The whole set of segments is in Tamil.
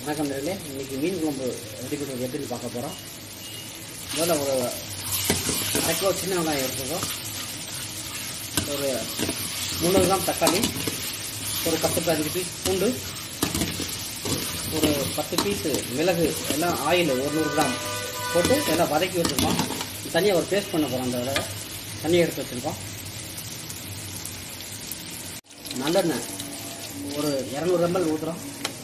வணக்கம் நேர்களே இன்னைக்கு மீன் குழம்பு ரெடி பண்ணுறது எப்படின்னு பார்க்க போகிறோம் முதல்ல ஒரு அரை கிலோ சின்ன வெங்காயம் எடுத்துக்கோ ஒரு முந்நூறு கிராம் தக்காளி ஒரு பத்து பதினஞ்சு பீஸ் பூண்டு ஒரு பத்து பீஸு மிளகு எல்லாம் ஆயில் ஒரு நூறு கிராம் போட்டு எல்லாம் வதக்கி வச்சுருக்கோம் தனியாக ஒரு பேஸ்ட் பண்ண போகிறோம் அந்த தடவை தண்ணியை எடுத்து வச்சுருக்கோம் நல்லெண்ணெய் ஒரு இரநூறு எம்எல் ஊற்றுறோம்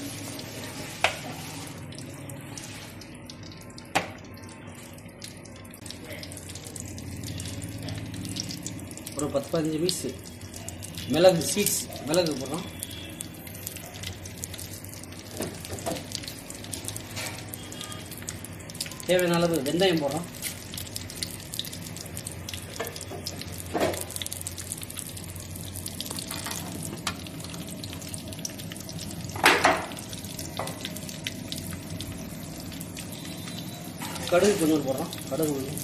ஒரு பத்து பதினஞ்சு பீஸ் மிளகு சீட்ஸ் மிளகு போடுறோம் தேவையான அளவு வெந்தயம் போடுறோம் கடுகு கொஞ்சம் போடுறோம் கடுகு கொஞ்சம்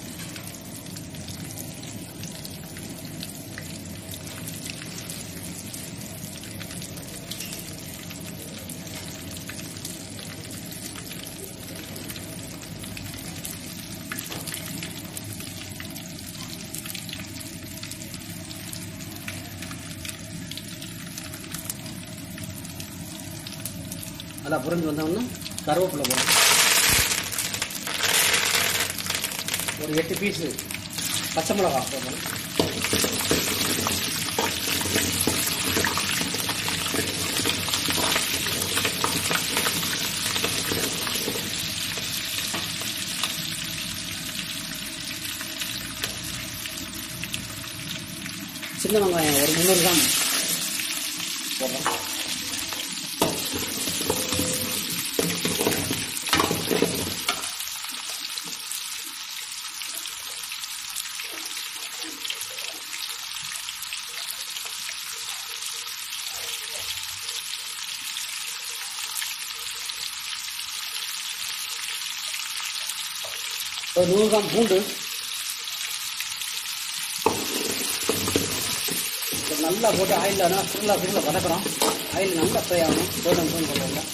நல்லா புரிஞ்சு வந்தோம்னா கருவேப்பிலை போடுறோம் ஒரு எட்டு பீஸு பச்சை மிளகா போடுறோம் சின்ன வெங்காயம் ஒரு முந்நூறு கிராம் போடுறோம் ஒரு நூறு கிராம் பூண்டு இது நல்லா போட்டு ஆயிலில் நல்லா ஃபுல்லாக ஃபுல்லாக வதக்குறோம் ஆயில் நல்லா ஃப்ரை ஆகணும் கோல்டன் ப்ரௌன் பண்ணுவாங்க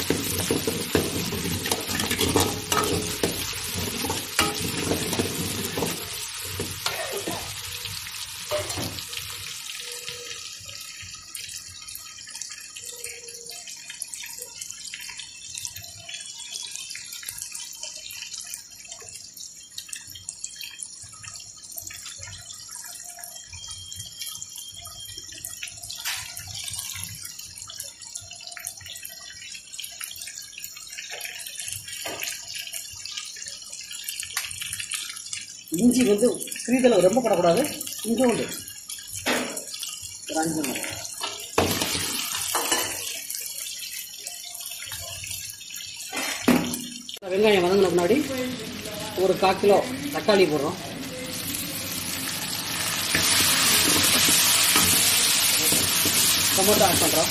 இஞ்சி வந்து சிறிதளவு ரொம்ப போடக்கூடாது கொஞ்சம் உண்டு ஒரு அஞ்சு மணி வெங்காயம் வதங்கின முன்னாடி ஒரு கால் கிலோ தக்காளி போடுறோம் டொமேட்டோ ஆட் பண்ணுறோம்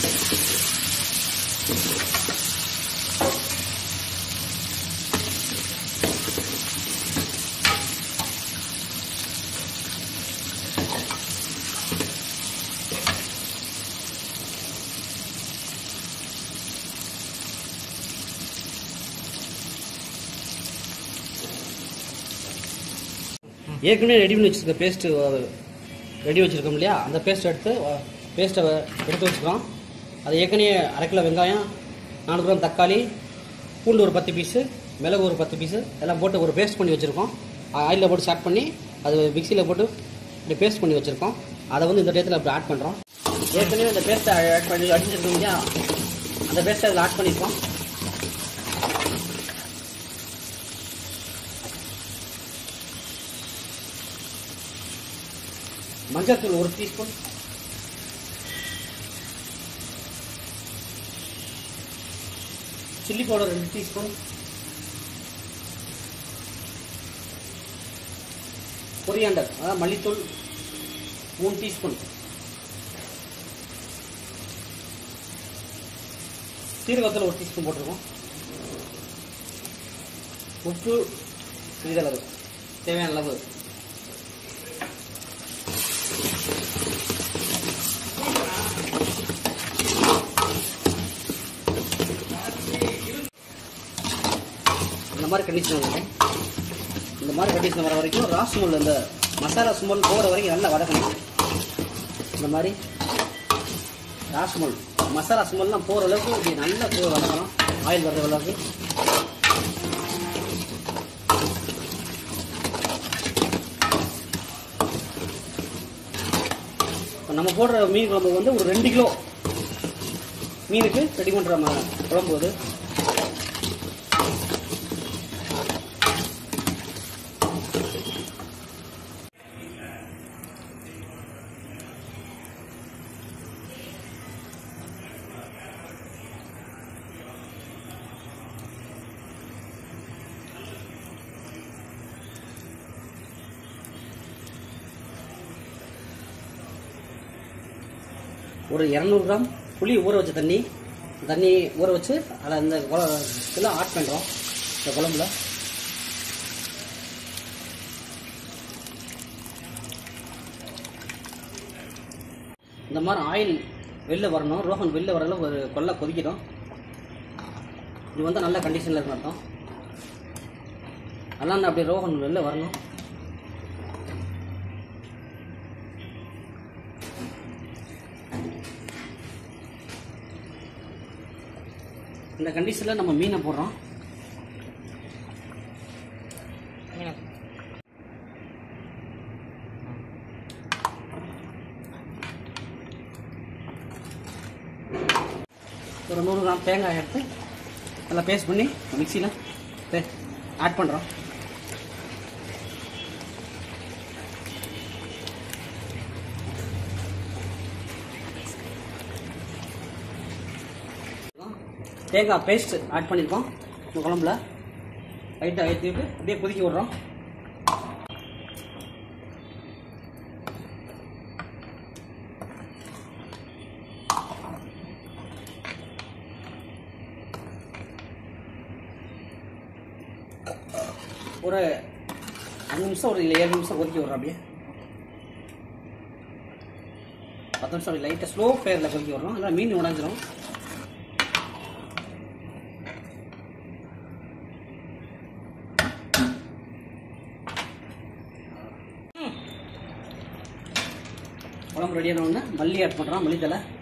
ஏற்கனவே ரெடி பண்ணி வச்சிருக்க பேஸ்ட்டு ரெடி வச்சுருக்கோம் இல்லையா அந்த பேஸ்ட் எடுத்து பேஸ்ட்டை எடுத்து வச்சுக்கிறோம் அது ஏற்கனவே அரை கிலோ வெங்காயம் நானூறு கிராம் தக்காளி பூண்டு ஒரு பத்து பீஸு மிளகு ஒரு பத்து பீஸு எல்லாம் போட்டு ஒரு பேஸ்ட் பண்ணி வச்சுருக்கோம் ஆயிலில் போட்டு ஸ்டார்ட் பண்ணி அது மிக்சியில் போட்டு இப்படி பேஸ்ட் பண்ணி வச்சுருக்கோம் அதை வந்து இந்த டயத்தில் அப்படி ஆட் பண்ணுறோம் ஏற்கனவே இந்த பேஸ்ட்டை ஆட் பண்ணி அடிச்சிருக்கோம் இல்லையா அந்த பேஸ்ட்டை அதில் ஆட் பண்ணியிருக்கோம் மஞ்சள்தூள் ஒரு டீஸ்பூன் சில்லி பவுடர் ரெண்டு டீஸ்பூன் கொரியாண்டர் அதாவது மல்லித்தூள் மூணு டீஸ்பூன் சீரகத்தில் ஒரு டீஸ்பூன் போட்டிருக்கோம் உப்பு சிறிதளவு தேவையான அளவு மாதிரி கண்டிஷன் வரும் இந்த மாதிரி கண்டிஷன் வர வரைக்கும் ரா ஸ்மெல் இந்த மசாலா ஸ்மெல் போகிற வரைக்கும் நல்லா வதக்கணும் இந்த மாதிரி ரா ஸ்மெல் மசாலா ஸ்மெல்லாம் போகிற அளவுக்கு இப்படி நல்லா போய் வதக்கணும் ஆயில் வர்ற அளவுக்கு இப்போ நம்ம போடுற மீன் குழம்பு வந்து ஒரு ரெண்டு கிலோ மீனுக்கு ரெடி பண்ணுற ம- குழம்பு அது ஒரு இரநூறு கிராம் புளி ஊற வச்ச தண்ணி தண்ணி ஊற வச்சு அதை அந்த குழ- இதெல்லாம் ஆட் பண்ணுறோம் இந்த குழம்புல இந்த மாதிரி ஆயில் வெளில வரணும் ரோஹன் வெளில வரல ஒரு கொல்ல கொதிக்கணும் இது வந்து நல்ல கண்டிஷனில் இருக்கு அர்த்தம் அதெல்லாம் அப்படியே ரோஹன் வெளில வரணும் இந்த கண்டிஷனில் நம்ம மீனை போடுறோம் ஒரு நூறு கிராம் தேங்காய் எடுத்து நல்லா பேஸ்ட் பண்ணி மிக்சியில் ஆட் பண்ணுறோம் தேங்காய் பேஸ்ட் ஆட் பண்ணியிருக்கோம் இந்த குழம்புல லைட்டாக ஏற்றி விட்டு அப்படியே கொதிக்க விடுறோம் ஒரு அஞ்சு நிமிஷம் ஒரு ஏழு நிமிஷம் கொதிக்க விட்றோம் அப்படியே பத்து நிமிஷம் அப்படி லைட்டாக ஸ்லோ ஃபயரில் கொதிக்க விட்றோம் அதனால் மீன் உடஞ்சிரும் குழம்பு ரெடியான உடனே மல்லி ஆட் பண்ணுறோம் மல்லித்தலை